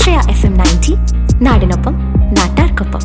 ആശ്രയ F M ninety നാടിനൊപ്പം നാട്ടാർക്കൊപ്പം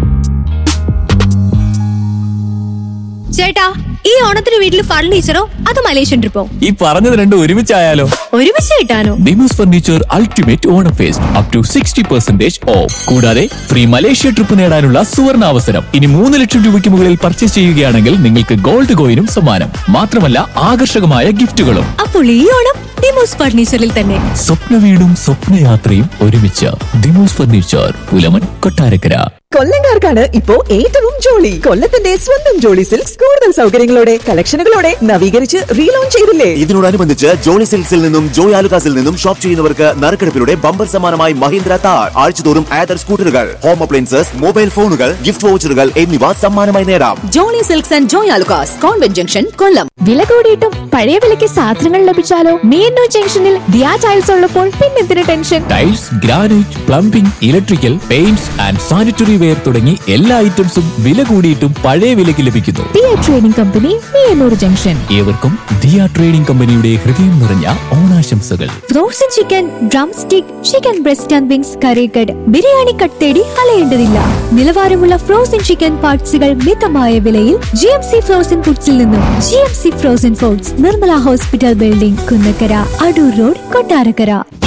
ചേട്ടാ ഈ ഓണത്തിന് വീട്ടിൽ ഫർണിച്ചറോ അത് മലേഷ്യൻ ട്രിപ്പോ ഈ പറഞ്ഞത് രണ്ടും ഒരുമിച്ചായാലോ ഒരുമിച്ച് കിട്ടാനോ Dimos furniture ultimate Onam fest up to sixty percentage off കൂടാതെ ഫ്രീ മലേഷ്യ ട്രിപ്പ് നേടാനുള്ള സുവർണ അവസരം ഇനി മൂന്ന് ലക്ഷം രൂപയ്ക്ക് മുകളിൽ പർച്ചേസ് ചെയ്യുകയാണെങ്കിൽ നിങ്ങൾക്ക് ഗോൾഡ് കോയിനും സമ്മാനം മാത്രമല്ല ആകർഷകമായ ഗിഫ്റ്റുകളും അപ്പോൾ ഈ ഓണം ഡിമോസ് ഫർണിച്ചറിൽ തന്നെ സ്വപ്ന വീടും സ്വപ്നയാത്രയും ഒരുമിച്ച് ദിമോസ് ഫർണിച്ചർ പുലമൻ കൊട്ടാരക്കര കൊല്ലങ്കാർക്കാണ് ഇപ്പോ ഏറ്റവും ജോളി കൊല്ലത്തിന്റെ സ്വന്തം ജോളി സിൽക്സ് കൂടുതൽ സൗകര്യങ്ങളോടെ കളക്ഷനുകളോടെ നവീകരിച്ച് റീലോഞ്ച് ചെയ്തില്ലേ ഇതിനോടനുബന്ധിച്ച് ജോളി സിൽക്സിൽ നിന്നും ജോയ് ആലുകാസിൽ നിന്നും ഷോപ്പ് ചെയ്യുന്നവർക്ക് നറുക്കെടുപ്പിലൂടെ ബമ്പർ സമ്മാനമായി മഹീന്ദ്ര താർ ആഴ്ചതോറും ആദർ സ്കൂട്ടറുകൾ ഹോം അപ്ലയൻസസ് മൊബൈൽ ഫോണുകൾ ഗിഫ്റ്റ് വൗച്ചറുകൾ എന്നിവ സമ്മാനമായി നേടാം Jolly silks and Joy Alukkas convent junction Kollam വില കൂടിയിട്ടും പഴയ വിലയ്ക്ക് സാധനങ്ങൾ ലഭിച്ചാലോ മീനു ജംഗ്ഷനിൽ ദിയാ ടൈൽസ് ഉള്ളപ്പോൾ പിന്നെന്തിന് tension tiles granite plumbing electrical paints and sanitary ware തുടങ്ങി എല്ലാ ഐറ്റംസും വില കൂടിയിട്ടും പഴയ വിലയ്ക്ക് ലഭിക്കുന്നു Diya trading company Miyannoor junction ഏവർക്കും ദിയ ട്രേഡിംഗ് കമ്പനിയുടെ ഹൃദയം നിറഞ്ഞ ഓണാശംസകൾ frozen chicken drumstick chicken breast and wings curry cut biryani cut തേടി അലയേണ്ടതില്ല നിലവാരമുള്ള ഫ്രോസൺ ചിക്കൻ പാർട്സുകൾ മിതമായ വിലയിൽ ജി എം സി ഫ്രോസൺ ഫുഡ്സിൽ നിന്നും G M C frozen foods Nirmala hospital building Kunnakkara Adoor road Kottarakkara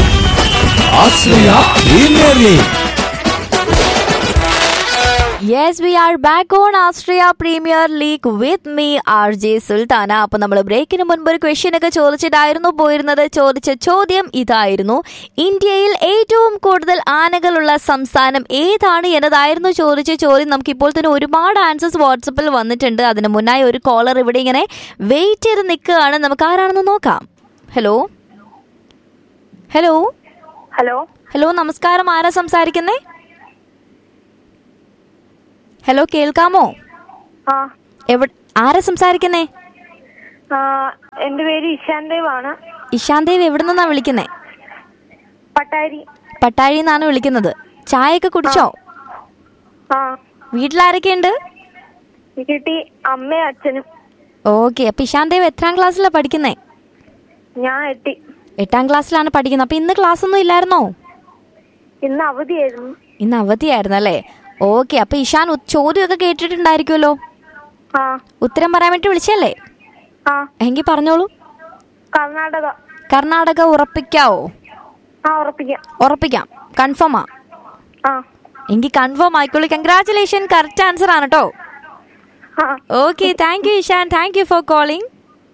yes we are back on Astria premier league with me R J Sultana അപ്പൊ നമ്മൾ ബ്രേക്കിന് മുൻപ് ഒരു ക്വസ്റ്റ്യൻ ഒക്കെ ചോദിച്ചിട്ടായിരുന്നു പോയിരുന്നത് ചോദിച്ച ചോദ്യം ഇതായിരുന്നു ഇന്ത്യയിൽ ഏറ്റവും കൂടുതൽ ആനകളുള്ള സംസ്ഥാനം ഏതാണ് എന്നതായിരുന്നു ചോദിച്ച ചോദ്യം നമുക്ക് ഇപ്പോൾ തന്നെ ഒരുപാട് ആൻസേഴ്സ് വാട്സപ്പിൽ വന്നിട്ടുണ്ട് അതിന് മുന്നായി ഒരു കോളർ ഇവിടെ ഇങ്ങനെ വെയിറ്റ് ചെയ്ത് നിൽക്കുകയാണ് നമുക്ക് ആരാണെന്ന് നോക്കാം ഹലോ ഹലോ ഹലോ ഹലോ നമസ്കാരം ആരാ സംസാരിക്കുന്നേ ഹലോ കേൾക്കാമോ ആ എവിടെ ആരാ സംസാരിക്കുന്നേ ആ, എന്റെ പേര് ഇഷാൻ ദേവ് ആണ് ഇഷാൻ ദേവ് എവിടെ നിന്നാ വിളിക്കുന്നേ പട്ടാരി പട്ടാഴി നിന്നാണ് വിളിക്കുന്നത് ചായയൊക്കെ കുടിച്ചോ ആ വീട്ടിലാരൊക്കെയുണ്ട് കിട്ടി അമ്മയും അച്ഛനും ഓക്കെ അപ്പൊ ഇഷാൻ ദേവ് എത്രാം ക്ലാസ്സിലാണ് പഠിക്കുന്നേ ഞാൻ എത്തി എട്ടാം ക്ലാസ്സിലാണ് പഠിക്കുന്നത് അപ്പൊ ഇന്ന് ക്ലാസ് ഒന്നും ഇല്ലായിരുന്നോ ഇന്ന് അവധിയായിരുന്നു ഇന്ന് അവധിയായിരുന്നു അല്ലേ ഓക്കെ അപ്പൊ ഇഷാൻ ഉ- ചോദ്യമൊക്കെ കേട്ടിട്ടുണ്ടായിരിക്കുമല്ലോ ആ ഉത്തരം പറയാൻ വേണ്ടി വിളിച്ചല്ലേ ആ എങ്കിൽ പറഞ്ഞോളൂ കർണാടക കർണാടക ഉറപ്പിക്കാവോ ആ ഉറപ്പിക്കാം ഉറപ്പിക്കാം കൺഫേമാ ആ എങ്കിൽ കൺഫേം ആയിക്കോളൂ കൺഗ്രാറ്റുലേഷൻ കറക്റ്റ് ആൻസർ ആണ് കേട്ടോ ആ okay thank you Ishan thank you for calling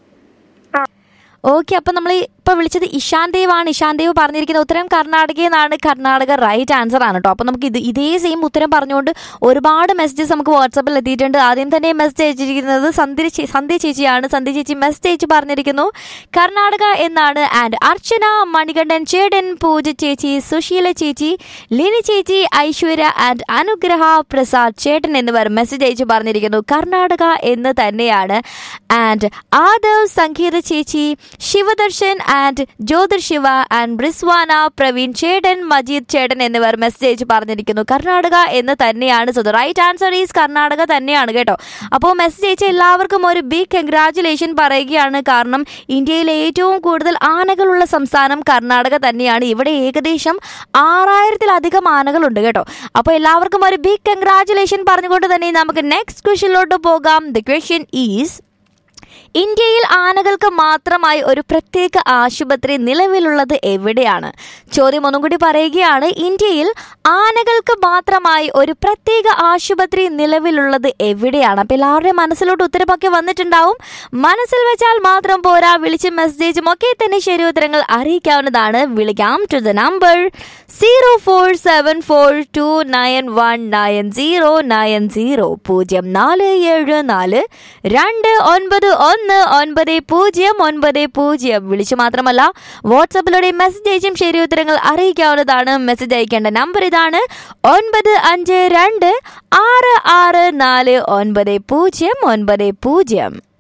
ആ. ഓക്കെ അപ്പൊ നമ്മൾ ഇപ്പൊ വിളിച്ചത് ഇഷാൻ ദേവ് ആണ് ഇഷാൻ ദേവ് പറഞ്ഞിരിക്കുന്ന ഉത്തരം കർണാടകയിൽ നിന്നാണ് കർണാടക റൈറ്റ് ആൻസർ ആണ് കേട്ടോ അപ്പൊ നമുക്ക് ഇത് ഇതേ സെയിം ഉത്തരം പറഞ്ഞുകൊണ്ട് ഒരുപാട് മെസ്സേജസ് നമുക്ക് വാട്സാപ്പിൽ എത്തിയിട്ടുണ്ട് ആദ്യം തന്നെ മെസ്സേജ് അയച്ചിരിക്കുന്നത് സന്ധ്യ ചേ- സന്ധ്യ ചേച്ചിയാണ് സന്ധ്യ ചേച്ചി മെസ്സേജ് അയച്ച് പറഞ്ഞിരിക്കുന്നു കർണാടക എന്നാണ് ആൻഡ് അർച്ചന മണികണ്ഠൻ ചേടൻ പൂജ ചേച്ചി സുശീല ചേച്ചി ലിനി ചേച്ചി ഐശ്വര്യ ആൻഡ് അനുഗ്രഹ പ്രസാദ് ചേട്ടൻ എന്നിവർ മെസ്സേജ് അയച്ചു പറഞ്ഞിരിക്കുന്നു കർണാടക എന്ന് തന്നെയാണ് ആൻഡ് ആദവ് സംഗീത ചേച്ചി ശിവദർശൻ ആൻഡ് ജ്യോതിർ ശിവ ആൻഡ് ബ്രിസ്വാന പ്രവീൺ ചേട്ടൻ മജീദ് ചേട്ടൻ എന്നിവർ മെസ്സേജ് അയച്ചു പറഞ്ഞിരിക്കുന്നു കർണാടക എന്ന് തന്നെയാണ് so right answer is Karnataka തന്നെയാണ് കേട്ടോ അപ്പോൾ മെസ്സേജ് അയച്ച എല്ലാവർക്കും ഒരു ബിഗ് കൺഗ്രാറ്റുലേഷൻ പറയുകയാണ് കാരണം ഇന്ത്യയിലെ ഏറ്റവും കൂടുതൽ ആനകളുള്ള സംസ്ഥാനം കർണാടക തന്നെയാണ് ഇവിടെ ഏകദേശം ആറായിരത്തിലധികം ആനകളുണ്ട് കേട്ടോ അപ്പോൾ എല്ലാവർക്കും ഒരു ബിഗ് കൺഗ്രാറ്റുലേഷൻ പറഞ്ഞുകൊണ്ട് തന്നെ നമുക്ക് നെക്സ്റ്റ് ക്വസ്റ്റ്യനിലോട്ട് പോകാം ദ ക്വസ്റ്റ്യൻ ഈസ് ഇന്ത്യയിൽ ആനകൾക്ക് മാത്രമായി ഒരു പ്രത്യേക ആശുപത്രി നിലവിലുള്ളത് എവിടെയാണ് ചോദ്യം ഒന്നും കൂടി പറയുകയാണ് ഇന്ത്യയിൽ ആനകൾക്ക് മാത്രമായി ഒരു പ്രത്യേക ആശുപത്രി നിലവിലുള്ളത് എവിടെയാണ് അപ്പോൾ എല്ലാവരുടെയും മനസ്സിലോട്ട് ഉത്തരമൊക്കെ വന്നിട്ടുണ്ടാവും മനസ്സിൽ വെച്ചാൽ മാത്രം പോരാ വിളിച്ച് മെസ്സേജും ഒക്കെ തന്നെ ശരി ഉത്തരങ്ങൾ അറിയിക്കാവുന്നതാണ് വിളിക്കാം to the number zero four seven four two nine one nine zero nine zero പൂജ്യം നാല് ഏഴ് നാല് രണ്ട് ഒൻപത് ഒന്ന് ഒൻപത് പൂജ്യം ഒൻപത് പൂജ്യം വിളിച്ചു മാത്രമല്ല വാട്സപ്പിലൂടെ മെസ്സേജ് അയച്ചും ശരി ഉത്തരങ്ങൾ അറിയിക്കാവുന്നതാണ് മെസ്സേജ് അയക്കേണ്ട നമ്പർ ഇതാണ് ഒൻപത് അഞ്ച് രണ്ട് ആറ് ആറ് നാല് ഒൻപത് പൂജ്യം ഒൻപത് പൂജ്യം